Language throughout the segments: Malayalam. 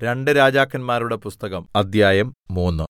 രണ്ട് രാജാക്കന്മാരുടെ പുസ്തകം അദ്ധ്യായം മൂന്ന്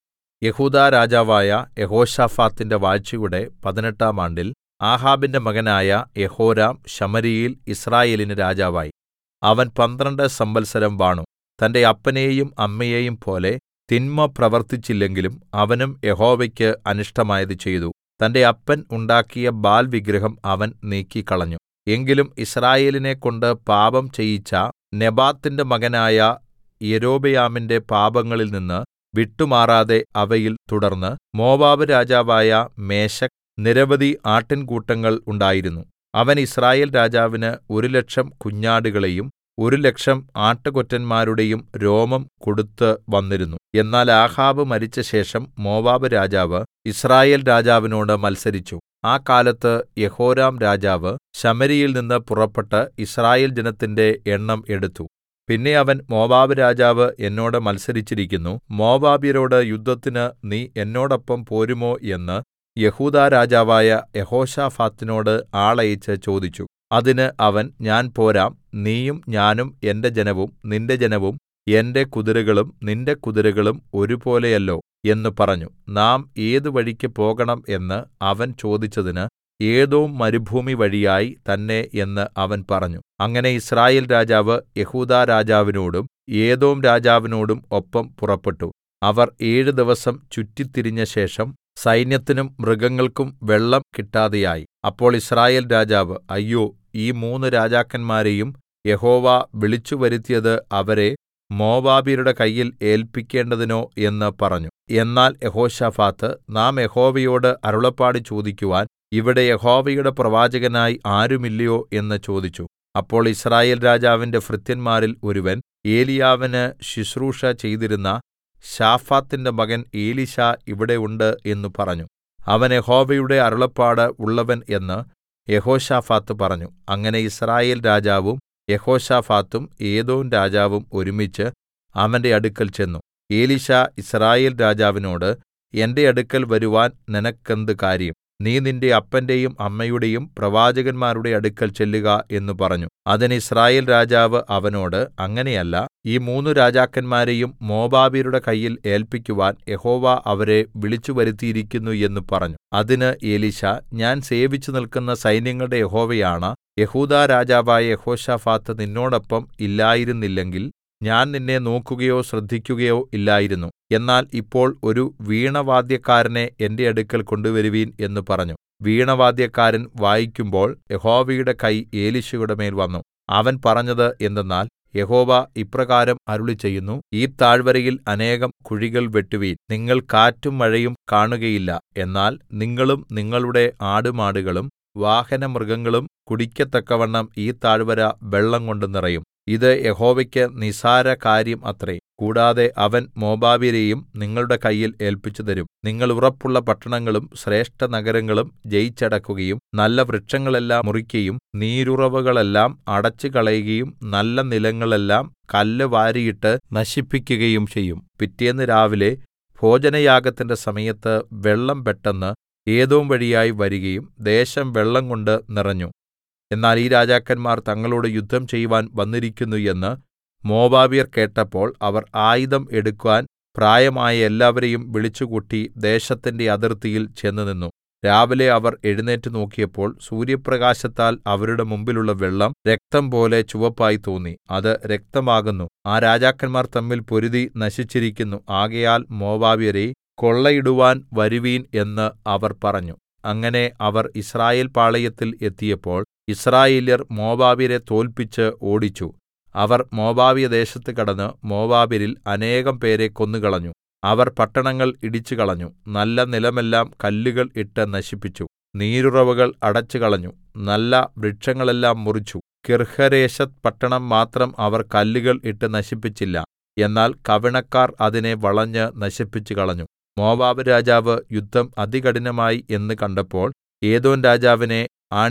യെഹൂദാ രാജാവായ യെഹോശാഫാത്തിന്റെ വാഴ്ചയുടെ പതിനെട്ടാം ആണ്ടിൽ ആഹാബിന്റെ മകനായ യെഹോരാം ശമര്യയിൽ യിസ്രായേലിന് രാജാവായി അവൻ പന്ത്രണ്ട് സംവത്സരം വാണു തന്റെ അപ്പനെയും അമ്മയെയും പോലെ തിന്മ പ്രവർത്തിച്ചില്ലെങ്കിലും അവനും യഹോവയ്ക്ക് അനിഷ്ടമായത് ചെയ്തു തന്റെ അപ്പൻ ഉണ്ടാക്കിയ ബാൽ വിഗ്രഹം അവൻ നീക്കിക്കളഞ്ഞു എങ്കിലും യിസ്രായേലിനെക്കൊണ്ട് പാപം ചെയ്യിച്ച നെബാത്തിന്റെ മകനായ യൊരോബെയാമിന്റെ പാപങ്ങളിൽനിന്ന് വിട്ടുമാറാതെ അവയിൽ തുടർന്ന് മോവാബ് രാജാവായ മേശെക്ക് നിരവധി ആട്ടിൻകൂട്ടങ്ങൾ ഉണ്ടായിരുന്നു അവൻ യിസ്രായേൽ രാജാവിന് ഒരു ലക്ഷം കുഞ്ഞാടുകളെയും ഒരു ലക്ഷം ആട്ടുകൊറ്റന്മാരുടെയും രോമം കൊടുത്ത് വന്നിരുന്നു എന്നാൽ ആഹാബ് മരിച്ചശേഷം മോവാബ് രാജാവ് യിസ്രായേൽ രാജാവിനോട് മത്സരിച്ചു ആ കാലത്ത് യെഹോരാം രാജാവ് ശമര്യയിൽ നിന്ന് പുറപ്പെട്ട് യിസ്രായേൽ ജനത്തിന്റെ എണ്ണം എടുത്തു പിന്നെ അവൻ മോവാബ് രാജാവ് എന്നോട് മത്സരിച്ചിരിക്കുന്നു മോവാബ്യരോട് യുദ്ധത്തിന് നീ എന്നോടൊപ്പം പോരുമോ എന്ന് യെഹൂദാ രാജാവായ യെഹോശാഫാത്തിനോട് ആളയച്ച് ചോദിച്ചു അതിന് അവൻ ഞാൻ പോരാം നീയും ഞാനും എന്റെ ജനവും നിന്റെ ജനവും എന്റെ കുതിരകളും നിന്റെ കുതിരകളും ഒരുപോലെയല്ലോ എന്ന് പറഞ്ഞു നാം ഏതു വഴിക്ക് പോകണം എന്ന് അവൻ ചോദിച്ചതിന് ഏദോം മരുഭൂമി വഴിയായി തന്നെ എന്ന് അവൻ പറഞ്ഞു അങ്ങനെ യിസ്രായേൽ രാജാവ് യെഹൂദാ രാജാവിനോടും ഏദോം രാജാവിനോടും ഒപ്പം പുറപ്പെട്ടു അവർ ഏഴ് ദിവസം ചുറ്റിത്തിരിഞ്ഞ ശേഷം സൈന്യത്തിനും മൃഗങ്ങൾക്കും വെള്ളം കിട്ടാതെയായി അപ്പോൾ യിസ്രായേൽ രാജാവ് അയ്യോ ഈ മൂന്ന് രാജാക്കന്മാരെയും യഹോവ വിളിച്ചുവരുത്തിയത് അവരെ മോവാബ്യരുടെ കയ്യിൽ ഏല്പിക്കേണ്ടതിനോ എന്ന് പറഞ്ഞു എന്നാൽ യഹോശാഫാത്ത് നാം യഹോവയോട് അരുളപ്പാട് ചോദിക്കുവാൻ ഇവിടെ യഹോവയുടെ പ്രവാചകനായി ആരുമില്ലയോ എന്ന് ചോദിച്ചു അപ്പോൾ യിസ്രായേൽ രാജാവിന്റെ ഭൃത്യന്മാരിൽ ഒരുവൻ ഏലീയാവിന് ശുശ്രൂഷ ചെയ്തിരുന്ന ശാഫാത്തിന്റെ മകൻ എലീശാ ഇവിടെ ഉണ്ട് എന്ന് പറഞ്ഞു അവൻ യഹോവയുടെ അരുളപ്പാട് ഉള്ളവൻ എന്ന് യഹോശാഫാത്ത് പറഞ്ഞു അങ്ങനെ യിസ്രായേൽ രാജാവും യഹോശാഫാത്തും ഏദോം രാജാവും ഒരുമിച്ച് അവന്റെ അടുക്കൽ ചെന്നു എലീശാ യിസ്രായേൽ രാജാവിനോട് എന്റെ അടുക്കൽ വരുവാൻ നിനക്കെന്ത് കാര്യം നീ നിന്റെ അപ്പന്റെയും അമ്മയുടെയും പ്രവാചകന്മാരുടെ അടുക്കൽ ചെല്ലുക എന്ന് പറഞ്ഞു അതിന് യിസ്രായേൽ രാജാവ് അവനോട് അങ്ങനെയല്ല ഈ മൂന്നു രാജാക്കന്മാരെയും മോവാബ്യരുടെ കയ്യിൽ ഏല്പിക്കുവാൻ യഹോവ അവരെ വിളിച്ചുവരുത്തിയിരിക്കുന്നു എന്ന് പറഞ്ഞു അതിന് എലീശാ ഞാൻ സേവിച്ചു നിൽക്കുന്ന സൈന്യങ്ങളുടെ യഹോവയാണ യഹൂദാ രാജാവായ യഹോശാഫാത്ത് നിന്നോടൊപ്പം ഇല്ലായിരുന്നില്ലെങ്കിൽ ഞാൻ നിന്നെ നോക്കുകയോ ശ്രദ്ധിക്കുകയോ ഇല്ലായിരുന്നു എന്നാൽ ഇപ്പോൾ ഒരു വീണവാദ്യക്കാരനെ എന്റെ അടുക്കൽ കൊണ്ടുവരുവീൻ എന്ന് പറഞ്ഞു വീണവാദ്യക്കാരൻ വായിക്കുമ്പോൾ യഹോവയുടെ കൈ എലീശയുടെ മേൽ വന്നു അവൻ പറഞ്ഞത് എന്തെന്നാൽ യഹോവ ഇപ്രകാരം അരുളിച്ചെയ്യുന്നു ഈ താഴ്വരയിൽ അനേകം കുഴികൾ വെട്ടുവീൻ നിങ്ങൾ കാറ്റും മഴയും കാണുകയില്ല എന്നാൽ നിങ്ങളും നിങ്ങളുടെ ആടുമാടുകളും വാഹനമൃഗങ്ങളും കുടിക്കത്തക്കവണ്ണം ഈ താഴ്വര വെള്ളംകൊണ്ട് നിറയും ഇത് യഹോവയ്ക്ക് നിസാര കാര്യം അത്രേ കൂടാതെ അവൻ മോവാബ്യരെയും നിങ്ങളുടെ കയ്യിൽ ഏല്പിച്ചുതരും നിങ്ങൾ ഉറപ്പുള്ള പട്ടണങ്ങളും ശ്രേഷ്ഠനഗരങ്ങളും ജയിച്ചടക്കുകയും നല്ല വൃക്ഷങ്ങളെല്ലാം മുറിക്കയും നീരുറവുകളെല്ലാം അടച്ചുകളയുകയും നല്ല നിലങ്ങളെല്ലാം കല്ല് വാരിയിട്ട് നശിപ്പിക്കുകയും ചെയ്യും പിറ്റേന്ന് രാവിലെ ഭോജനയാഗത്തിന്റെ സമയത്ത് വെള്ളം പെട്ടെന്ന് ഏദോം വഴിയായി വരികയും ദേശം വെള്ളംകൊണ്ട് നിറഞ്ഞു എന്നാൽ ഈ രാജാക്കന്മാർ തങ്ങളോട് യുദ്ധം ചെയ്യുവാൻ വന്നിരിക്കുന്നു എന്ന് മോവാബ്യർ കേട്ടപ്പോൾ അവർ ആയുധം എടുക്കുവാൻ പ്രായമായ എല്ലാവരെയും വിളിച്ചുകൂട്ടി ദേശത്തിന്റെ അതിർത്തിയിൽ ചെന്നുനിന്നു രാവിലെ അവർ എഴുന്നേറ്റ് നോക്കിയപ്പോൾ സൂര്യപ്രകാശത്താൽ അവരുടെ മുമ്പിലുള്ള വെള്ളം രക്തം പോലെ ചുവപ്പായി തോന്നി അത് രക്തമാകുന്നു ആ രാജാക്കന്മാർ തമ്മിൽ പൊരുതി നശിച്ചിരിക്കുന്നു ആകയാൽ മോവാബ്യരെ കൊള്ളയിടുവാൻ വരുവീൻ എന്ന് അവർ പറഞ്ഞു അങ്ങനെ അവർ യിസ്രായേൽ പാളയത്തിൽ എത്തിയപ്പോൾ യിസ്രായേല്യർ മോവാബ്യരെ തോല്പിച്ച് ഓടിച്ചു അവർ മോവാബ്യദേശത്ത് കടന്ന് മോവാബ്യരിൽ അനേകം പേരെ കൊന്നുകളഞ്ഞു അവർ പട്ടണങ്ങൾ ഇടിച്ചുകളഞ്ഞു നല്ല നിലമെല്ലാം കല്ലുകൾ ഇട്ട് നശിപ്പിച്ചു നീരുറവുകൾ അടച്ചുകളഞ്ഞു നല്ല വൃക്ഷങ്ങളെല്ലാം മുറിച്ചു കിർഹരേശത്ത് പട്ടണം മാത്രം അവർ കല്ലുകൾ ഇട്ട് നശിപ്പിച്ചില്ല എന്നാൽ കവിണക്കാർ അതിനെ വളഞ്ഞ് നശിപ്പിച്ചു കളഞ്ഞു മോവാബ് രാജാവ് യുദ്ധം അതികഠിനമായി എന്ന് കണ്ടപ്പോൾ ഏദോം രാജാവിനെ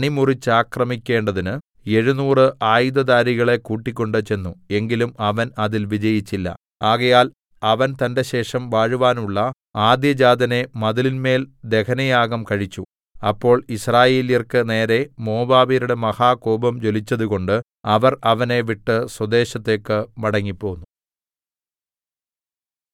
അണിമുറിച്ചാക്രമിക്കേണ്ടതിന് എഴുനൂറ് ആയുധധാരികളെ കൂട്ടിക്കൊണ്ട് ചെന്നു എങ്കിലും അവൻ അതിൽ വിജയിച്ചില്ല ആകയാൽ അവൻ തന്റെ ശേഷം വാഴുവാനുള്ള ആദ്യജാതനെ മതിലിന്മേൽ ദഹനയാഗം കഴിച്ചു അപ്പോൾ യിസ്രായേല്യർക്ക് നേരെ മോവാബ്യരുടെ മഹാകോപം ജ്വലിച്ചതുകൊണ്ട് അവർ അവനെ വിട്ട് സ്വദേശത്തേക്ക് മടങ്ങിപ്പോന്നു